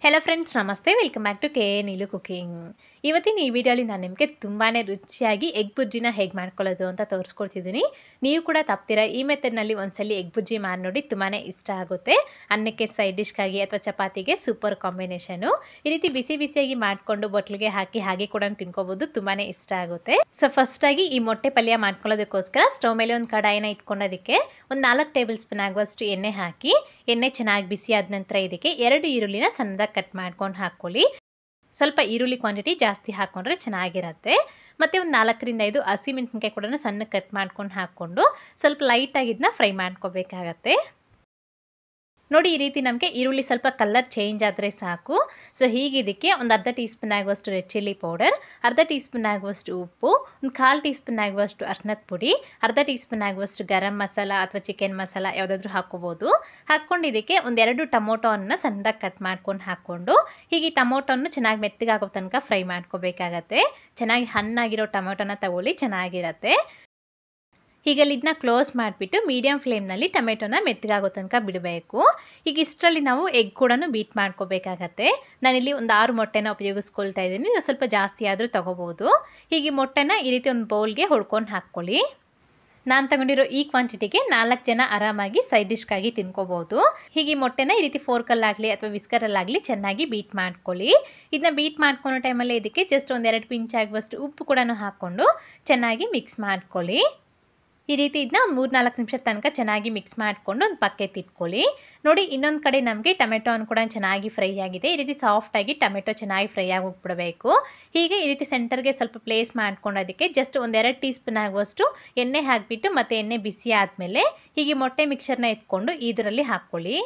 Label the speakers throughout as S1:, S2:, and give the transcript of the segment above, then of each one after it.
S1: hello friends ನಮಸ್ತೆ welcome back to K A Neelu cooking ಇವತ್ತಿನ ಈ ವಿಡಿಯೋಲಿ ನಾನು ನಿಮಗೆ ತುಂಬಾ ರುಚಿಯಾಗಿ ಎಗ್ ಬುಜ್ಜಿನ ಹೇಗೆ ಮಾಡ್ಕೊಳ್ಳೋದು ಅಂತ ತೋರಿಸ್ಕೊಡ್ತಿದ್ದೀನಿ ನೀವು ಕೂಡ ತಪ್ತೀರಾ ಈ ಮೆಥಡ್ನಲ್ಲಿ ಒಂದ್ಸಲಿ ಎಗ್ ಬುಜ್ಜಿ ಮಾಡಿ ನೋಡಿ ತುಂಬಾ ಇಷ್ಟ ಆಗುತ್ತೆ ಅನ್ನಕ್ಕೆ ಸೈಡ್ ಡಿಶ್ಗಾಗಿ ಅಥವಾ ಚಪಾತಿಗೆ ಸೂಪರ್ ಕಾಂಬಿನೇಷನು ಈ ರೀತಿ ಬಿಸಿ ಬಿಸಿಯಾಗಿ ಮಾಡಿಕೊಂಡು ಬಟ್ಲಿಗೆ ಹಾಕಿ ಹಾಗೆ ಕೂಡ ತಿನ್ಕೋಬೋದು ತುಂಬಾ ಇಷ್ಟ ಆಗುತ್ತೆ ಸೊ ಫಸ್ಟಾಗಿ ಈ ಮೊಟ್ಟೆ ಪಲ್ಯ ಮಾಡ್ಕೊಳ್ಳೋದಕ್ಕೋಸ್ಕರ ಸ್ಟವ್ ಮೇಲೆ ಒಂದು ಕಡಾಯಿನ ಇಟ್ಕೊಂಡೋದಕ್ಕೆ ಒಂದು ನಾಲ್ಕು ಟೇಬಲ್ ಸ್ಪೂನ್ ಆಗುವಷ್ಟು ಎಣ್ಣೆ ಹಾಕಿ ಎಣ್ಣೆ ಚೆನ್ನಾಗಿ ಬಿಸಿ ಆದ ನಂತರ ಇದಕ್ಕೆ ಎರಡು ಈರುಳ್ಳಿನ ಸಣ್ಣದಾಗಿ ಕಟ್ ಮಾಡ್ಕೊಂಡು ಹಾಕ್ಕೊಳ್ಳಿ ಸ್ವಲ್ಪ ಈರುಳ್ಳಿ ಕ್ವಾಂಟಿಟಿ ಜಾಸ್ತಿ ಹಾಕ್ಕೊಂಡ್ರೆ ಚೆನ್ನಾಗಿರುತ್ತೆ ಮತ್ತು ಒಂದು ನಾಲ್ಕರಿಂದ ಐದು ಹಸಿಮೆಣಸಿನ್ಕಾಯಿ ಕೂಡ ಸಣ್ಣ ಕಟ್ ಮಾಡ್ಕೊಂಡು ಹಾಕ್ಕೊಂಡು ಸ್ವಲ್ಪ ಲೈಟಾಗಿದ್ದನ್ನ ಫ್ರೈ ಮಾಡ್ಕೋಬೇಕಾಗತ್ತೆ ನೋಡಿ ಈ ರೀತಿ ನಮಗೆ ಈರುಳ್ಳಿ ಸ್ವಲ್ಪ ಕಲರ್ ಚೇಂಜ್ ಆದರೆ ಸಾಕು ಸೊ ಹೀಗೆ ಇದಕ್ಕೆ ಒಂದು ಅರ್ಧ ಟೀ ಸ್ಪೂನ್ ಆಗುವಷ್ಟು ರೆಡ್ ಚಿಲ್ಲಿ ಪೌಡರ್ ಅರ್ಧ ಟೀ ಸ್ಪೂನ್ ಆಗುವಷ್ಟು ಉಪ್ಪು ಒಂದು ಕಾಲು ಟೀ ಸ್ಪೂನ್ ಆಗುವಷ್ಟು ಅರ್ಶನದ ಪುಡಿ ಅರ್ಧ ಟೀ ಸ್ಪೂನ್ ಆಗುವಷ್ಟು ಗರಂ ಮಸಾಲ ಅಥವಾ ಚಿಕನ್ ಮಸಾಲ ಯಾವುದಾದ್ರೂ ಹಾಕೋಬೋದು ಹಾಕ್ಕೊಂಡು ಇದಕ್ಕೆ ಒಂದೆರಡು ಟೊಮೊಟೊವನ್ನು ಸಣ್ಣದಾಗಿ ಕಟ್ ಮಾಡ್ಕೊಂಡು ಹಾಕ್ಕೊಂಡು ಹೀಗೆ ಟೊಮೊಟೊನ್ನು ಚೆನ್ನಾಗಿ ಮೆತ್ತಗಾಗೋ ತನಕ ಫ್ರೈ ಮಾಡ್ಕೋಬೇಕಾಗತ್ತೆ ಚೆನ್ನಾಗಿ ಹಣ್ಣಾಗಿರೋ ಟೊಮೊಟೊನ ತಗೊಳ್ಳಿ ಚೆನ್ನಾಗಿರತ್ತೆ ಈಗ ಲಿಡ್ನ ಕ್ಲೋಸ್ ಮಾಡಿಬಿಟ್ಟು ಮೀಡಿಯಮ್ ಫ್ಲೇಮ್ನಲ್ಲಿ ಟೊಮೆಟೊನ ಮೆತ್ತಗಾಗೋ ತನಕ ಬಿಡಬೇಕು ಈಗ ಇಷ್ಟರಲ್ಲಿ ನಾವು ಎಗ್ ಕೂಡ ಬೀಟ್ ಮಾಡ್ಕೋಬೇಕಾಗತ್ತೆ ನಾನಿಲ್ಲಿ ಒಂದು ಆರು ಮೊಟ್ಟೆನ ಉಪಯೋಗಿಸ್ಕೊಳ್ತಾ ಇದ್ದೀನಿ ನೀವು ಸ್ವಲ್ಪ ಜಾಸ್ತಿ ಆದರೂ ತೊಗೋಬೋದು ಹೀಗೆ ಮೊಟ್ಟೆನ ಈ ರೀತಿ ಒಂದು ಬೌಲ್ಗೆ ಹೊಡ್ಕೊಂಡು ಹಾಕ್ಕೊಳ್ಳಿ ನಾನು ತಗೊಂಡಿರೋ ಈ ಕ್ವಾಂಟಿಟಿಗೆ ನಾಲ್ಕು ಜನ ಆರಾಮಾಗಿ ಸೈಡ್ ಡಿಶ್ಗಾಗಿ ತಿನ್ಕೋಬೋದು ಹೀಗೆ ಮೊಟ್ಟೆನ ಈ ರೀತಿ ಫೋರ್ಕಲ್ಲಾಗಲಿ ಅಥವಾ ವಿಸ್ಕರಲ್ಲಾಗಲಿ ಚೆನ್ನಾಗಿ ಬೀಟ್ ಮಾಡ್ಕೊಳ್ಳಿ ಇದನ್ನ ಬೀಟ್ ಮಾಡ್ಕೊಳೋ ಟೈಮಲ್ಲಿ ಇದಕ್ಕೆ ಜಸ್ಟ್ ಒಂದೆರಡು ಪಿಂಚ್ ಆಗುವಷ್ಟು ಉಪ್ಪು ಕೂಡ ಹಾಕ್ಕೊಂಡು ಚೆನ್ನಾಗಿ ಮಿಕ್ಸ್ ಮಾಡ್ಕೊಳ್ಳಿ ಈ ರೀತಿ ಇದನ್ನ ಒಂದು ಮೂರು ನಾಲ್ಕು ನಿಮಿಷ ತನಕ ಚೆನ್ನಾಗಿ ಮಿಕ್ಸ್ ಮಾಡಿಕೊಂಡು ಒಂದು ಪಕ್ಕೆ ತಿಟ್ಕೊಳ್ಳಿ ನೋಡಿ ಇನ್ನೊಂದು ಕಡೆ ನಮಗೆ ಟೊಮೆಟೊನು ಕೂಡ ಚೆನ್ನಾಗಿ ಫ್ರೈ ಆಗಿದೆ ಈ ರೀತಿ ಸಾಫ್ಟಾಗಿ ಟೊಮೆಟೊ ಚೆನ್ನಾಗಿ ಫ್ರೈ ಆಗಿ ಹೋಗ್ಬಿಡಬೇಕು ಹೀಗೆ ಈ ರೀತಿ ಸೆಂಟರ್ಗೆ ಸ್ವಲ್ಪ ಪ್ಲೇಸ್ ಮಾಡ್ಕೊಂಡು ಅದಕ್ಕೆ ಜಸ್ಟ್ ಒಂದೆರಡು ಟೀ ಸ್ಪೂನ್ ಆಗುವಷ್ಟು ಎಣ್ಣೆ ಹಾಕಿಬಿಟ್ಟು ಮತ್ತು ಎಣ್ಣೆ ಬಿಸಿ ಆದಮೇಲೆ ಹೀಗೆ ಮೊಟ್ಟೆ ಮಿಕ್ಸರ್ನ ಎತ್ಕೊಂಡು ಇದರಲ್ಲಿ ಹಾಕ್ಕೊಳ್ಳಿ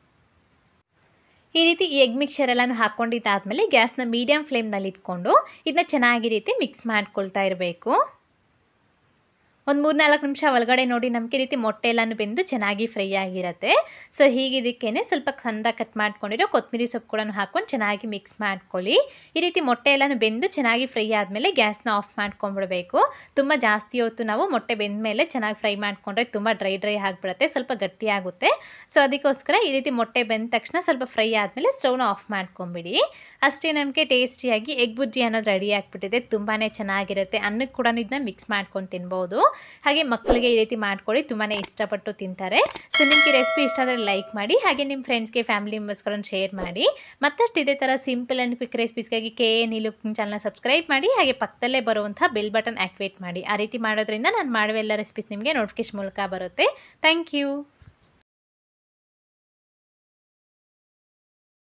S1: ಈ ರೀತಿ ಈ ಎಗ್ ಮಿಕ್ಸರ್ ಎಲ್ಲನೂ ಹಾಕ್ಕೊಂಡಿದ್ದಾದಮೇಲೆ ಗ್ಯಾಸ್ನ ಮೀಡಿಯಮ್ ಫ್ಲೇಮ್ನಲ್ಲಿ ಇಟ್ಕೊಂಡು ಇದನ್ನ ಚೆನ್ನಾಗಿ ರೀತಿ ಮಿಕ್ಸ್ ಮಾಡ್ಕೊಳ್ತಾ ಇರಬೇಕು ಒಂದು ಮೂರು ನಾಲ್ಕು ನಿಮಿಷ ಒಳಗಡೆ ನೋಡಿ ನಮಗೆ ಈ ರೀತಿ ಮೊಟ್ಟೆ ಎಲ್ಲನೂ ಬೆಂದು ಚೆನ್ನಾಗಿ ಫ್ರೈ ಆಗಿರುತ್ತೆ ಸೊ ಹೀಗೆ ಇದಕ್ಕೇ ಸ್ವಲ್ಪ ಸಣ್ಣ ಕಟ್ ಮಾಡ್ಕೊಂಡಿರೋ ಕೊತ್ತಂಬರಿ ಸೊಪ್ಪು ಕೂಡ ಹಾಕ್ಕೊಂಡು ಚೆನ್ನಾಗಿ ಮಿಕ್ಸ್ ಮಾಡ್ಕೊಳ್ಳಿ ಈ ರೀತಿ ಮೊಟ್ಟೆ ಎಲ್ಲನೂ ಬೆಂದು ಚೆನ್ನಾಗಿ ಫ್ರೈ ಆದಮೇಲೆ ಗ್ಯಾಸ್ನ ಆಫ್ ಮಾಡ್ಕೊಂಡ್ಬಿಡಬೇಕು ತುಂಬ ಜಾಸ್ತಿ ಹೊತ್ತು ನಾವು ಮೊಟ್ಟೆ ಬೆಂದ ಮೇಲೆ ಚೆನ್ನಾಗಿ ಫ್ರೈ ಮಾಡಿಕೊಂಡ್ರೆ ತುಂಬ ಡ್ರೈ ಡ್ರೈ ಆಗಿಬಿಡುತ್ತೆ ಸ್ವಲ್ಪ ಗಟ್ಟಿಯಾಗುತ್ತೆ ಸೊ ಅದಕ್ಕೋಸ್ಕರ ಈ ರೀತಿ ಮೊಟ್ಟೆ ಬೆಂದ ತಕ್ಷಣ ಸ್ವಲ್ಪ ಫ್ರೈ ಆದಮೇಲೆ ಸ್ಟವ್ನ ಆಫ್ ಮಾಡ್ಕೊಂಬಿಡಿ ಅಷ್ಟೇ ನಮಗೆ ಟೇಸ್ಟಿಯಾಗಿ ಎಗ್ ಬುಜ್ಜಿ ಅನ್ನೋದು ರೆಡಿ ಆಗಿಬಿಟ್ಟಿದೆ ತುಂಬಾ ಚೆನ್ನಾಗಿರುತ್ತೆ ಅನ್ನಕ್ಕೆ ಕೂಡ ಇದನ್ನ ಮಿಕ್ಸ್ ಮಾಡ್ಕೊಂಡು ತಿನ್ಬೋದು ಹಾಗೆ ಮಕ್ಕಳಿಗೆ ಈ ರೀತಿ ಮಾಡ್ಕೊಳ್ಳಿ ತುಂಬಾ ಇಷ್ಟಪಟ್ಟು ತಿಂತಾರೆ ಸೊ ನಿಮಗೆ ರೆಸಿಪಿ ಇಷ್ಟ ಆದರೆ ಲೈಕ್ ಮಾಡಿ ಹಾಗೆ ನಿಮ್ಮ ಫ್ರೆಂಡ್ಸ್ಗೆ ಫ್ಯಾಮಿಲಿ ಮೆಂಬರ್ಸ್ಗಳನ್ನು ಶೇರ್ ಮಾಡಿ ಮತ್ತಷ್ಟು ಇದೇ ಥರ ಸಿಂಪಲ್ ಆ್ಯಂಡ್ ಕ್ವಿಕ್ ರೆಸಿಪೀಸ್ಗಾಗಿ ಕೆ ಎ ನೀಲು ಚಾನಲ್ನ ಸಬ್ಸ್ಕ್ರೈಬ್ ಮಾಡಿ ಹಾಗೆ ಪಕ್ಕದಲ್ಲೇ ಬರುವಂಥ ಬೆಲ್ ಬಟನ್ ಆ್ಯಕ್ಟಿವೇಟ್ ಮಾಡಿ ಆ ರೀತಿ ಮಾಡೋದ್ರಿಂದ ನಾನು ಮಾಡುವ ಎಲ್ಲ ರೆಸಿಪೀಸ್ ನಿಮಗೆ ನೋಟಿಫಿಕೇಶನ್ ಮೂಲಕ ಬರುತ್ತೆ ಥ್ಯಾಂಕ್ ಯು